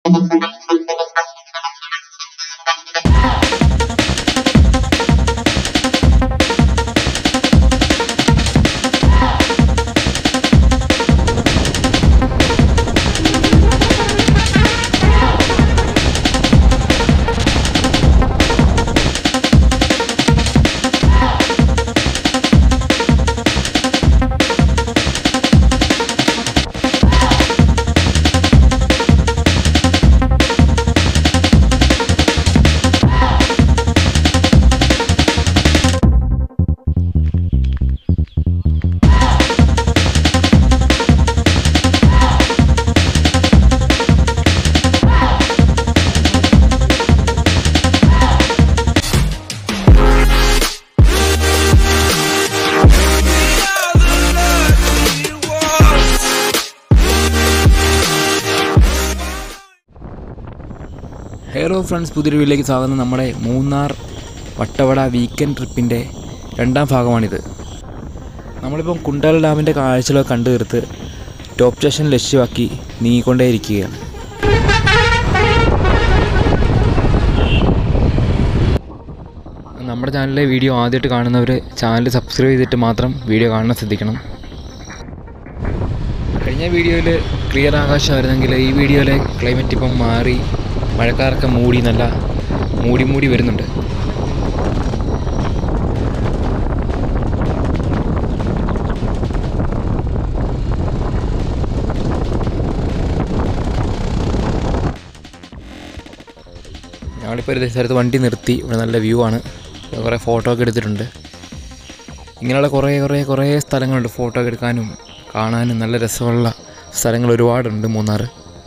ഹെയറോ friends പുതിയൊരു വീട്ടിലേക്ക് സ്വാഗതം നമ്മുടെ മൂന്നാർ വട്ടവട വീക്കെൻഡ് ട്രിപ്പിൻ്റെ രണ്ടാം ഭാഗമാണിത് നമ്മളിപ്പം കുണ്ടാല ഡാമിൻ്റെ കാഴ്ചകളൊക്കെ കണ്ടു തീർത്ത് ടോപ്പ് സ്റ്റേഷൻ ലക്ഷ്യമാക്കി നീങ്ങിക്കൊണ്ടേയിരിക്കുകയാണ് നമ്മുടെ ചാനലിലെ വീഡിയോ ആദ്യമായിട്ട് കാണുന്നവർ ചാനൽ സബ്സ്ക്രൈബ് ചെയ്തിട്ട് മാത്രം വീഡിയോ കാണാൻ ശ്രദ്ധിക്കണം കഴിഞ്ഞ വീഡിയോയിൽ ക്ലിയർ ആകാശമായിരുന്നെങ്കിൽ ഈ വീഡിയോയിലെ ക്ലൈമറ്റ് ഇപ്പം മാറി മഴക്കാറൊക്കെ മൂടി നല്ല മൂടി മൂടി വരുന്നുണ്ട് ഞങ്ങളിപ്പോൾ ഒരു സ്ഥലത്ത് വണ്ടി നിർത്തി ഇവിടെ നല്ല വ്യൂ ആണ് കുറേ ഫോട്ടോ ഒക്കെ എടുത്തിട്ടുണ്ട് ഇങ്ങനെയുള്ള കുറേ കുറേ കുറേ സ്ഥലങ്ങളുണ്ട് ഫോട്ടോ ഒക്കെ എടുക്കാനും കാണാനും നല്ല രസമുള്ള സ്ഥലങ്ങൾ ഒരുപാടുണ്ട് മൂന്നാർ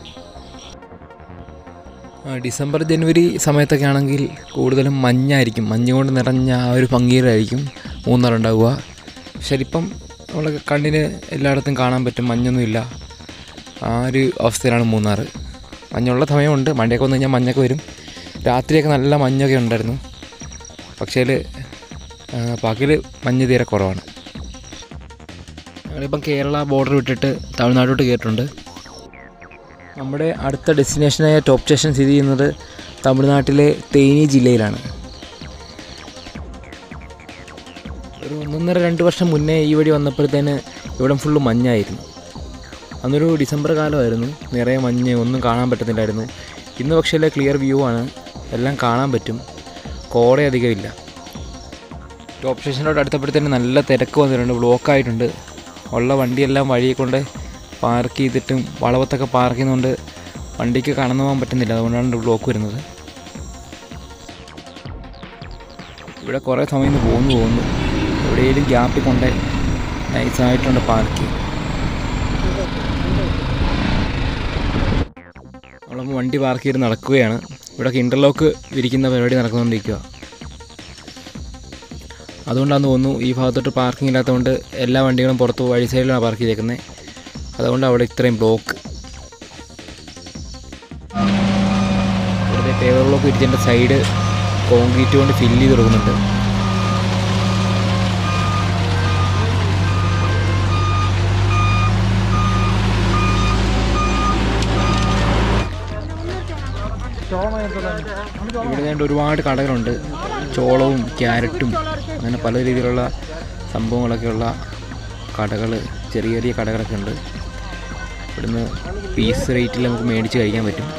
ആ, ഡിസംബർ ജനുവരി സമയത്തൊക്കെ ആണെങ്കിൽ കൂടുതലും മഞ്ഞായിരിക്കും മഞ്ഞ് കൊണ്ട് നിറഞ്ഞ ആ ഒരു ഭംഗിയിലായിരിക്കും മൂന്നാർ ഉണ്ടാവുക പക്ഷേ ഇപ്പം നമ്മൾ കണ്ണിന് എല്ലായിടത്തും കാണാൻ പറ്റും മഞ്ഞൊന്നുമില്ല ആ ഒരു അവസ്ഥയിലാണ് മൂന്നാർ മഞ്ഞുള്ള സമയമുണ്ട് മഴയൊക്കെ വന്നു കഴിഞ്ഞാൽ മഞ്ഞൊക്കെ വരും രാത്രിയൊക്കെ നല്ല മഞ്ഞൊക്കെ ഉണ്ടായിരുന്നു പക്ഷേ പകൽ മഞ്ഞ് തീരെ കുറവാണ് ഞങ്ങളിപ്പം കേരള ബോർഡർ വിട്ടിട്ട് തമിഴ്നാട്ടിലോട്ട് കയറിയിട്ടുണ്ട് നമ്മുടെ അടുത്ത ഡെസ്റ്റിനേഷനായ ടോപ്പ് സ്റ്റേഷൻ സ്ഥിതി ചെയ്യുന്നത് തമിഴ്നാട്ടിലെ തേനി ജില്ലയിലാണ് ഒരു ഒന്നൊന്നര രണ്ട് വർഷം മുന്നേ ഈ വഴി വന്നപ്പോഴത്തേന് ഇവിടെ ഫുള്ള് മഞ്ഞായിരുന്നു അന്നൊരു ഡിസംബർ കാലമായിരുന്നു നിറയെ മഞ്ഞ് ഒന്നും കാണാൻ പറ്റുന്നില്ലായിരുന്നു ഇന്ന് പക്ഷേ ക്ലിയർ വ്യൂ ആണ് എല്ലാം കാണാൻ പറ്റും കോട അധികമില്ല ടോപ്പ് സ്റ്റേഷനോട് അടുത്തപ്പോഴത്തേന് നല്ല തിരക്ക് വന്നിട്ടുണ്ട് ബ്ലോക്ക് ആയിട്ടുണ്ട് ഉള്ള വണ്ടിയെല്ലാം വഴിയെ കൊണ്ട് പാർക്ക് ചെയ്തിട്ടും വളവത്തൊക്കെ പാർക്ക് ചെയ്യുന്നതുകൊണ്ട് വണ്ടിക്ക് കടന്നു പോകാൻ പറ്റുന്നില്ല അതുകൊണ്ടാണ് ബ്ലോക്ക് വരുന്നത് ഇവിടെ കുറേ സമയം നിന്ന് പോന്നു പോകുന്നു എവിടെയെങ്കിലും ഗ്യാപ്പിൽ കൊണ്ട് നൈസായിട്ടുണ്ട് പാർക്ക് നമ്മളിപ്പോൾ വണ്ടി പാർക്ക് ചെയ്ത് നടക്കുകയാണ് ഇവിടെ ഇൻ്റർലോക്ക് വിരിക്കുന്ന പരിപാടി നടക്കുന്നുകൊണ്ടിരിക്കുക അതുകൊണ്ടാണെന്ന് തോന്നുന്നു ഈ ഭാഗത്തോട്ട് പാർക്കിംഗ് ഇല്ലാത്തതുകൊണ്ട് എല്ലാ വണ്ടികളും പുറത്ത് വഴി സൈഡിലാണ് പാർക്ക് ചെയ്തേക്കുന്നത് അതുകൊണ്ട് അവിടെ ഇത്രയും ബ്ലോക്ക് ഇവിടുത്തെ പേപ്പർ ബ്ലോക്ക് വിരിച്ചതിൻ്റെ സൈഡ് കോൺക്രീറ്റ് കൊണ്ട് ഫില്ല് ചെയ്ത് കൊടുക്കുന്നുണ്ട് ഇവിടെ വേണ്ട ഒരുപാട് കടകളുണ്ട് ചോളവും ക്യാരറ്റും അങ്ങനെ പല രീതിയിലുള്ള സംഭവങ്ങളൊക്കെയുള്ള കടകൾ ചെറിയ ചെറിയ കടകളൊക്കെ ഉണ്ട് ഇവിടുന്ന് പീസ് റേറ്റിൽ നമുക്ക് മേടിച്ച് കഴിക്കാൻ പറ്റും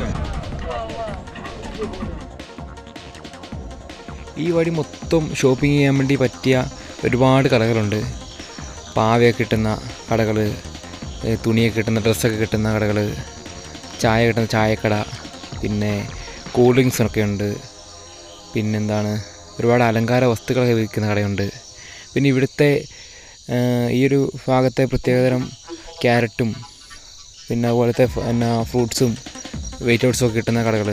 ഈ വഴി മൊത്തം ഷോപ്പിംഗ് ചെയ്യാൻ വേണ്ടി പറ്റിയ ഒരുപാട് കടകളുണ്ട് പാവയൊക്കെ കിട്ടുന്ന കടകൾ തുണിയൊക്കെ കിട്ടുന്ന ഡ്രസ്സൊക്കെ കിട്ടുന്ന കടകൾ ചായ കിട്ടുന്ന ചായക്കട പിന്നെ കൂൾ ഡ്രിങ്ക്സൊക്കെ ഉണ്ട് പിന്നെന്താണ് ഒരുപാട് അലങ്കാര വസ്തുക്കളൊക്കെ വിൽക്കുന്ന കടയുണ്ട് പിന്നെ ഇവിടുത്തെ ആ, ഈ ഒരു ഭാഗത്തെ പ്രത്യേകതരം ക്യാരറ്റും പിന്നെ അതുപോലത്തെ ഫ- എന്നാ ഫ്രൂട്ട്സും വെജിറ്റബിൾസും ഒക്കെ കിട്ടുന്ന കടകൾ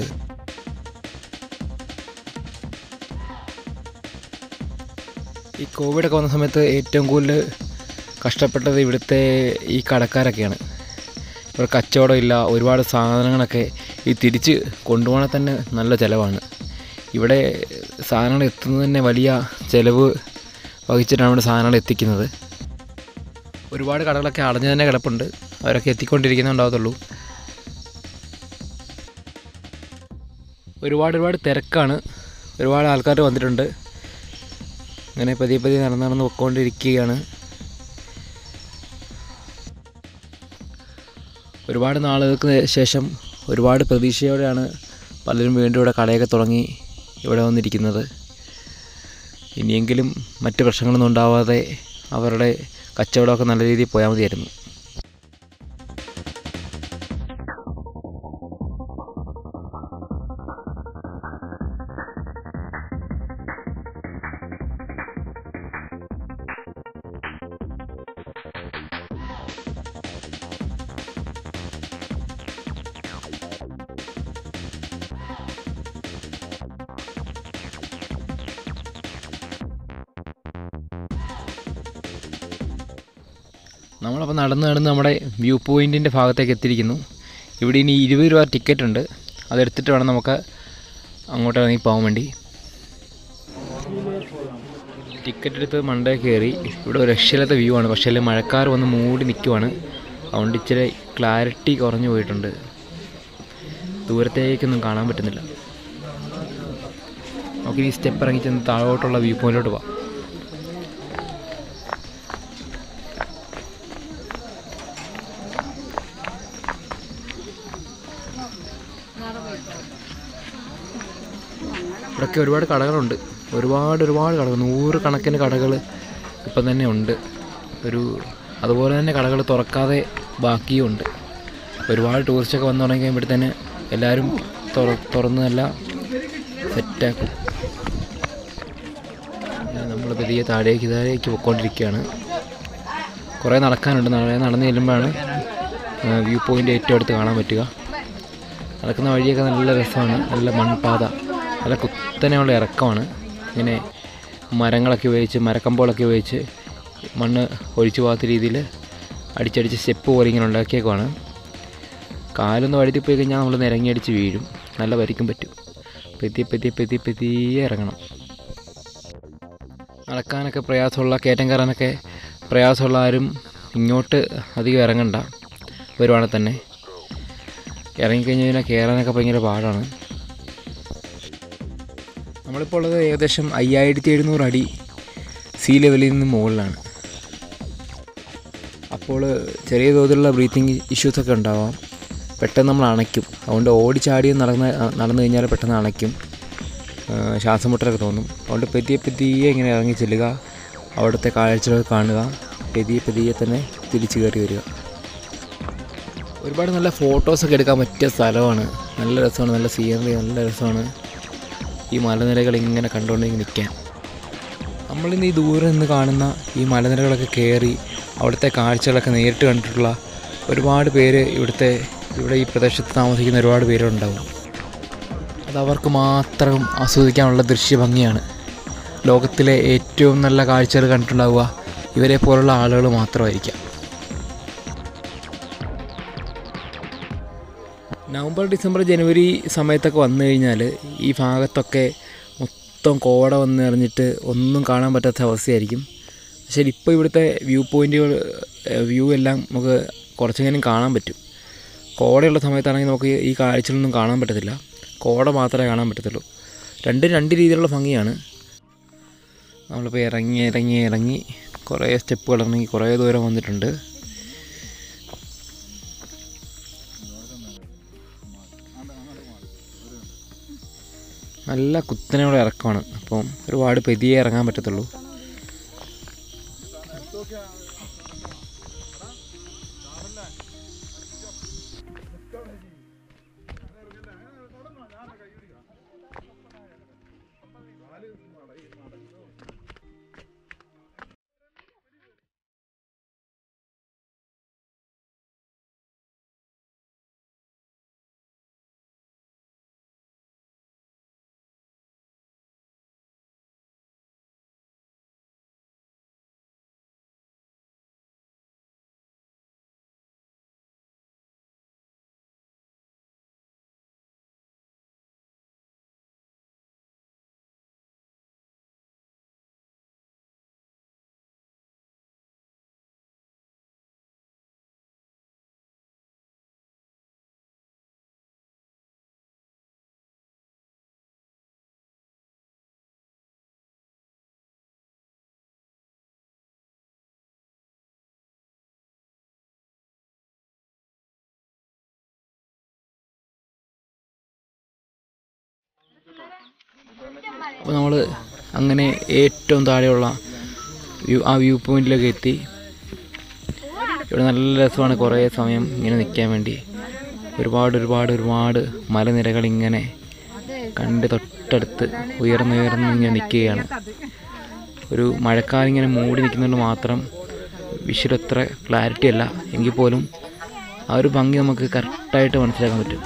ഈ കോവിഡൊക്കെ വന്ന സമയത്ത് ഏറ്റവും കൂടുതൽ കഷ്ടപ്പെട്ടത് ഇവിടുത്തെ ഈ കടക്കാരൊക്കെയാണ് ഇവിടെ കച്ചവടം ഇല്ല ഒരുപാട് സാധനങ്ങളൊക്കെ ഈ തിരിച്ച് കൊണ്ടുപോകണേ തന്നെ നല്ല ചിലവാണ് ഇവിടെ സാധനങ്ങൾ എത്തുന്നത് തന്നെ വലിയ ചിലവ് വഹിച്ചിട്ടാണ് ഇവിടെ സാധനങ്ങൾ എത്തിക്കുന്നത് ഒരുപാട് കടകളൊക്കെ അടഞ്ഞു തന്നെ കിടപ്പുണ്ട് അവരൊക്കെ എത്തിക്കൊണ്ടിരിക്കുന്നുണ്ടാവത്തുള്ളൂ ഒരുപാട് ഒരുപാട് തിരക്കാണ് ഒരുപാട് ആൾക്കാർ വന്നിട്ടുണ്ട് അങ്ങനെ പതിയെ പതിയെ നടന്ന് നടന്ന് പൊയ്ക്കൊണ്ടിരിക്കുകയാണ് ഒരുപാട് നാളുകൾക്ക് ശേഷം ഒരുപാട് പ്രതീക്ഷയോടെയാണ് പലരും വീണ്ടും ഇവിടെ കടയൊക്കെ തുടങ്ങി ഇവിടെ വന്നിരിക്കുന്നത് ഇനിയെങ്കിലും മറ്റ് പ്രശ്നങ്ങളൊന്നും ഉണ്ടാവാതെ അവരുടെ കച്ചവടമൊക്കെ നല്ല രീതിയിൽ പോയാൽ മതിയായിരുന്നു നമ്മളപ്പോൾ നടന്ന് നടന്ന് നമ്മുടെ വ്യൂ പോയിൻറ്റിൻ്റെ ഭാഗത്തേക്ക് എത്തിയിരിക്കുന്നു ഇവിടെ ഇനി ഇരുപത് രൂപ ടിക്കറ്റ് ഉണ്ട് അതെടുത്തിട്ട് വേണം നമുക്ക് അങ്ങോട്ട് ഇറങ്ങി പോകാൻ വേണ്ടി ടിക്കറ്റ് എടുത്ത് മണ്ടേ കയറി ഇവിടെ ഒരു രക്ഷയില്ലാത്ത വ്യൂ ആണ് പക്ഷേ അതിൽ മഴക്കാർ വന്ന് മൂടി നിൽക്കുവാണ് അതുകൊണ്ട് ഇച്ചിരി ക്ലാരിറ്റി കുറഞ്ഞു പോയിട്ടുണ്ട് ദൂരത്തേക്കൊന്നും കാണാൻ പറ്റുന്നില്ല നമുക്കിനി സ്റ്റെപ്പ് ഇറങ്ങി ചെന്ന് താഴോട്ടുള്ള വ്യൂ പോയിന്റിലോട്ട് പോവാം ഇവിടെയൊക്കെ ഒരുപാട് കടകളുണ്ട് ഒരുപാട് ഒരുപാട് കടകൾ നൂറ് കണക്കിന് കടകൾ ഇപ്പം തന്നെ ഉണ്ട് ഒരു അതുപോലെ തന്നെ കടകൾ തുറക്കാതെ ബാക്കിയും ഉണ്ട് ഒരുപാട് ടൂറിസ്റ്റൊക്കെ വന്നു തുടങ്ങി ഇവിടെ തന്നെ എല്ലാവരും തുറ തുറന്ന് നല്ല സെറ്റാക്കും നമ്മൾ പതിയെ താഴേക്ക് താഴേക്ക് പൊയ്ക്കൊണ്ടിരിക്കുകയാണ് കുറേ നടക്കാനുണ്ട് നട- നടന്ന് ചെല്ലുമ്പോഴാണ് വ്യൂ പോയിൻ്റ് ഏറ്റവും അടുത്ത് കാണാൻ പറ്റുക നടക്കുന്ന വഴിയൊക്കെ നല്ല രസമാണ് നല്ല മൺപാത നല്ല കുത്തനെയുള്ള ഇറക്കമാണ് ഇങ്ങനെ മരങ്ങളൊക്കെ ഉപയോഗിച്ച് മരക്കമ്പുകളൊക്കെ ഉപയോഗിച്ച് മണ്ണ് ഒഴിച്ചു പോകാത്ത രീതിയിൽ അടിച്ചടിച്ച് സ്റ്റെപ്പ് പോലെ ഇങ്ങനെ ഉണ്ടാക്കിയേക്കുവാണ് കാലൊന്ന് വഴുതി പോയി കഴിഞ്ഞാൽ നമ്മൾ നിരങ്ങി അടിച്ച് വീഴും നല്ല വരിക്കും പറ്റും പെത്തി പെത്തി പെത്തി പെത്തിയെ ഇറങ്ങണം നടക്കാനൊക്കെ പ്രയാസമുള്ള കയറ്റം കയറാനൊക്കെ പ്രയാസമുള്ള ആരും ഇങ്ങോട്ട് അധികം ഇറങ്ങണ്ട വരുവാണെങ്കിൽ തന്നെ ഇറങ്ങിക്കഴിഞ്ഞ് കഴിഞ്ഞാൽ കയറാനൊക്കെ ഭയങ്കര പാടാണ് നമ്മളിപ്പോൾ ഉള്ളത് ഏകദേശം അയ്യായിരത്തി എഴുന്നൂറ് അടി സീ ലെവലിൽ നിന്ന് മുകളിലാണ് അപ്പോൾ ചെറിയ തോതിലുള്ള ബ്രീത്തിങ് ഇഷ്യൂസൊക്കെ ഉണ്ടാവാം പെട്ടെന്ന് നമ്മൾ അണയ്ക്കും അതുകൊണ്ട് ഓടിച്ചാടി നടന്ന് നടന്നു കഴിഞ്ഞാൽ പെട്ടെന്ന് അണയ്ക്കും ആ, ശ്വാസം മുട്ടലൊക്കെ തോന്നും അതുകൊണ്ട് പതിയെ പതിയെ ഇങ്ങനെ ഇറങ്ങി ചെല്ലുക അവിടുത്തെ കാഴ്ചകൾ കാണുക പതിയെ പതിയെ തന്നെ തിരിച്ചു കയറി വരിക ഒരുപാട് നല്ല ഫോട്ടോസൊക്കെ എടുക്കാൻ പറ്റിയ സ്ഥലമാണ് നല്ല രസമാണ് നല്ല സീനറി നല്ല രസമാണ് ഈ മലനിരകൾ ഇങ്ങനെ കണ്ടുകൊണ്ട് ഇങ്ങനെ നിൽക്കാൻ നമ്മളിന്ന് ഈ ദൂരെ നിന്ന് കാണുന്ന ഈ മലനിരകളൊക്കെ കയറി അവിടുത്തെ കാഴ്ചകളൊക്കെ നേരിട്ട് കണ്ടിട്ടുള്ള ഒരുപാട് പേര് ഇവിടുത്തെ ഇവിടെ ഈ പ്രദേശത്ത് താമസിക്കുന്ന ഒരുപാട് പേരുണ്ടാവും അത് അവർക്ക് മാത്രം ആസ്വദിക്കാനുള്ള ദൃശ്യഭംഗിയാണ് ലോകത്തിലെ ഏറ്റവും നല്ല കാഴ്ചകൾ കണ്ടിട്ടുണ്ടാവുക ഇവരെ പോലുള്ള ആളുകൾ മാത്രമായിരിക്കാം നവംബർ ഡിസംബർ ജനുവരി സമയത്തൊക്കെ വന്നു കഴിഞ്ഞാൽ ഈ ഭാഗത്തൊക്കെ മൊത്തം കോട വന്ന് നിറഞ്ഞിട്ട് ഒന്നും കാണാൻ പറ്റാത്ത അവസ്ഥയായിരിക്കും പക്ഷേ ഇപ്പോൾ ഇവിടുത്തെ വ്യൂ പോയിൻറ്റുകൾ വ്യൂ എല്ലാം നമുക്ക് കുറച്ചെങ്കിലും കാണാൻ പറ്റും കോടയുള്ള സമയത്താണെങ്കിൽ നമുക്ക് ഈ കാഴ്ചകളൊന്നും കാണാൻ പറ്റത്തില്ല കോട മാത്രമേ കാണാൻ പറ്റത്തുള്ളൂ രണ്ടും രണ്ട് രീതിയിലുള്ള ഭംഗിയാണ് നമ്മളിപ്പോൾ ഇറങ്ങി ഇറങ്ങി ഇറങ്ങി കുറേ സ്റ്റെപ്പുകൾ ഇറങ്ങി കുറേ ദൂരം വന്നിട്ടുണ്ട് നല്ല കുത്തനെയുള്ള ഇറക്കമാണ് അപ്പം ഒരുപാട് പെതിയെ ഇറങ്ങാൻ പറ്റത്തുള്ളൂ അപ്പോൾ നമ്മൾ അങ്ങനെ ഏറ്റവും താഴെയുള്ള വ്യൂ ആ വ്യൂ പോയിന്റിലേക്ക് എത്തി ഇവിടെ നല്ല രസമാണ് കുറേ സമയം ഇങ്ങനെ നിൽക്കാൻ വേണ്ടി ഒരുപാട് ഒരുപാട് ഒരുപാട് മലനിരകൾ ഇങ്ങനെ കണ്ട് തൊട്ടടുത്ത് ഉയർന്നുയർന്ന് ഇങ്ങനെ നിൽക്കുകയാണ് ഒരു മഴക്കാലം ഇങ്ങനെ മൂടി നിൽക്കുന്നതുകൊണ്ട് മാത്രം വിഷ്വൽ അത്ര ക്ലാരിറ്റി അല്ല എങ്കിൽ പോലും ആ ഒരു ഭംഗി നമുക്ക് കറക്റ്റായിട്ട് മനസ്സിലാക്കാൻ പറ്റും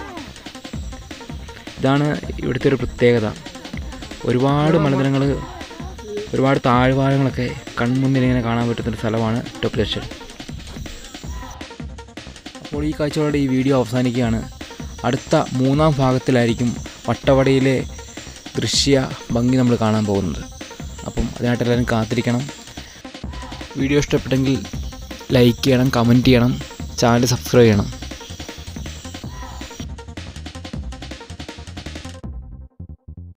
ഇതാണ് ഇവിടുത്തെ ഒരു പ്രത്യേകത ഒരുപാട് മലനിരകൾ ഒരുപാട് താഴ്വാരങ്ങളൊക്കെ കൺമുന്നിൽ ഇങ്ങനെ കാണാൻ പറ്റുന്നൊരു സ്ഥലമാണ് ടോപ്പ് ജംഗ്ഷൻ അപ്പോൾ ഈ കാഴ്ചകളോടെ ഈ വീഡിയോ അവസാനിക്കുകയാണ് അടുത്ത മൂന്നാം ഭാഗത്തിലായിരിക്കും വട്ടവടയിലെ ദൃശ്യ ഭംഗി നമ്മൾ കാണാൻ പോകുന്നത് അപ്പം അതിനായിട്ട് എല്ലാവരും കാത്തിരിക്കണം വീഡിയോ ഇഷ്ടപ്പെട്ടെങ്കിൽ ലൈക്ക് ചെയ്യണം കമൻറ്റ് ചെയ്യണം ചാനൽ സബ്സ്ക്രൈബ് ചെയ്യണം